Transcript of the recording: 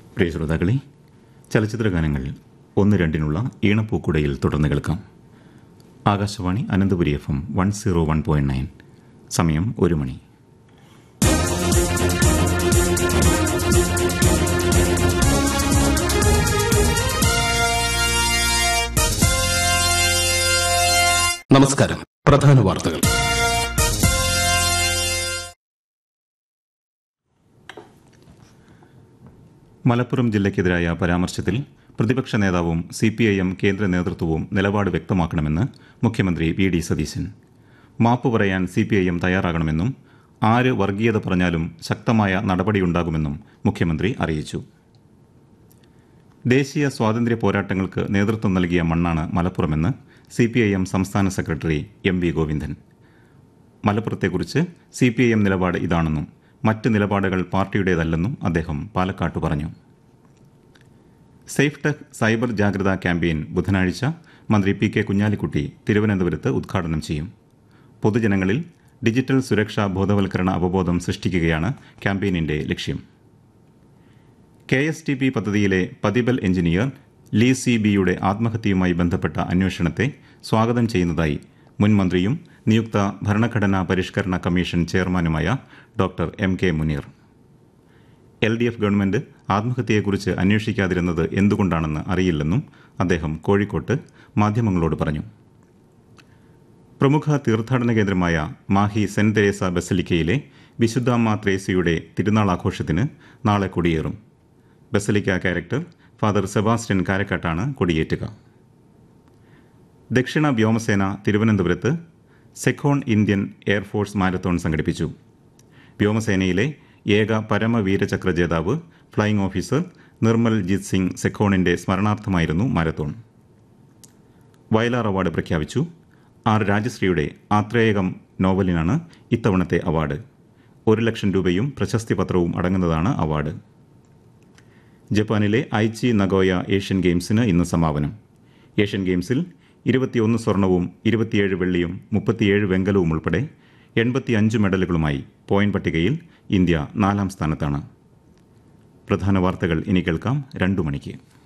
പ്രിയ ശ്രോതാക്കളെ ചലച്ചിത്ര ഗാനങ്ങൾ ഒന്ന് രണ്ടിനുള്ള ഈണപ്പൂക്കുടയിൽ തുടർന്ന് കേൾക്കാം Akashvani Ananthapuri F M one zero one point nine സമയം ഒരു മണി നമസ്കാരം പ്രധാന വാർത്തകൾ മലപ്പുറം ജില്ലയ്ക്കെതിരായ പരാമർശത്തിൽ പ്രതിപക്ഷ നേതാവും സി പി ഐ എം കേന്ദ്ര നേതൃത്വവും നിലപാട് വ്യക്തമാക്കണമെന്ന് മുഖ്യമന്ത്രി വി ഡി സതീശൻ മാപ്പ് പറയാൻ സി പി ഐ എം തയ്യാറാകണമെന്നും ആര് വർഗീയത പറഞ്ഞാലും ശക്തമായ നടപടിയുണ്ടാകുമെന്നും മുഖ്യമന്ത്രി അറിയിച്ചു ദേശീയ സ്വാതന്ത്ര്യ പോരാട്ടങ്ങൾക്ക് നേതൃത്വം നൽകിയ മണ്ണാണ് മലപ്പുറമെന്ന് സി പി ഐ എം സംസ്ഥാന സെക്രട്ടറി എം വി ഗോവിന്ദൻ മലപ്പുറത്തെക്കുറിച്ച് സി പി ഐ എം നിലപാട് ഇതാണെന്നും മറ്റ് നിലപാടുകൾ പാർട്ടിയുടേതല്ലെന്നും അദ്ദേഹം പാലക്കാട്ട് പറഞ്ഞു സേഫ് ടെക് സൈബർ ജാഗ്രതാ ക്യാമ്പയിൻ ബുധനാഴ്ച മന്ത്രി പി കെ കുഞ്ഞാലിക്കുട്ടി തിരുവനന്തപുരത്ത് ഉദ്ഘാടനം ചെയ്യും പൊതുജനങ്ങളിൽ ഡിജിറ്റൽ സുരക്ഷാ ബോധവൽക്കരണ അവബോധം സൃഷ്ടിക്കുകയാണ് ക്യാമ്പയിനിന്റെ ലക്ഷ്യം കെ എസ് ടി പി പദ്ധതിയിലെ പതിബൽ എഞ്ചിനീയർ ലീ സി ബിയുടെ ആത്മഹത്യയുമായി ബന്ധപ്പെട്ട അന്വേഷണത്തെ സ്വാഗതം ചെയ്യുന്നതായി മുൻ മന്ത്രിയും നിയുക്ത ഭരണഘടനാ പരിഷ്കരണ കമ്മീഷൻ ചെയർമാനുമായ doctor M K Muneer L D F government ആത്മഹത്യയെക്കുറിച്ച് അന്വേഷിക്കാതിരുന്നത് എന്തുകൊണ്ടാണെന്ന് അറിയില്ലെന്നും അദ്ദേഹം കോഴിക്കോട്ട് മാധ്യമങ്ങളോട് പറഞ്ഞു പ്രമുഖ തീർത്ഥാടന കേന്ദ്രമായ മാഹി സെന്റ് തെരേസ ബസലിക്കയിലെ വിശുദ്ധാമ്മ ത്രേസ്യയുടെ തിരുനാൾ ആഘോഷത്തിന് നാളെ കൊടിയേറും ബസലിക്ക ക്യാരക്ടർ ഫാദർ സെബാസ്റ്റ്യൻ കാരക്കാട്ടാണ് കൊടിയേറ്റുക ദക്ഷിണ വ്യോമസേന തിരുവനന്തപുരത്ത് സെഖോൺ ഇന്ത്യൻ എയർഫോഴ്സ് മാരത്തോൺ സംഘടിപ്പിച്ചു വ്യോമസേനയിലെ ഏക പരമവീരചക്ര ജേതാവ് ഫ്ലൈയിംഗ് ഓഫീസർ നിർമ്മൽ ജിത് സിംഗ് സെഖോണിന്റെ സ്മരണാർത്ഥമായിരുന്നു മാരത്തോൺ വയലാർ അവാർഡ് പ്രഖ്യാപിച്ചു ആർ രാജശ്രീയുടെ ആത്രേയകം നോവലിനാണ് ഇത്തവണത്തെ അവാർഡ് ഒരു ലക്ഷം രൂപയും പ്രശസ്തി പത്രവും അടങ്ങുന്നതാണ് അവാർഡ് ജപ്പാനിലെ ഐച്ചി നഗോയ ഏഷ്യൻ ഗെയിംസിന് ഇന്ന് സമാപനം ഏഷ്യൻ ഗെയിംസിൽ ഇരുപത്തിയൊന്ന് സ്വർണവും ഇരുപത്തിയേഴ് വെള്ളിയും മുപ്പത്തിയേഴ് വെങ്കലവും ഉൾപ്പെടെ എൺപത്തിയഞ്ച് മെഡലുകളുമായി പോയിന്റ് പട്ടികയിൽ ഇന്ത്യ നാലാം സ്ഥാനത്താണ് പ്രധാന വാർത്തകൾ ഇനി കേൾക്കാം രണ്ടു മണിക്ക്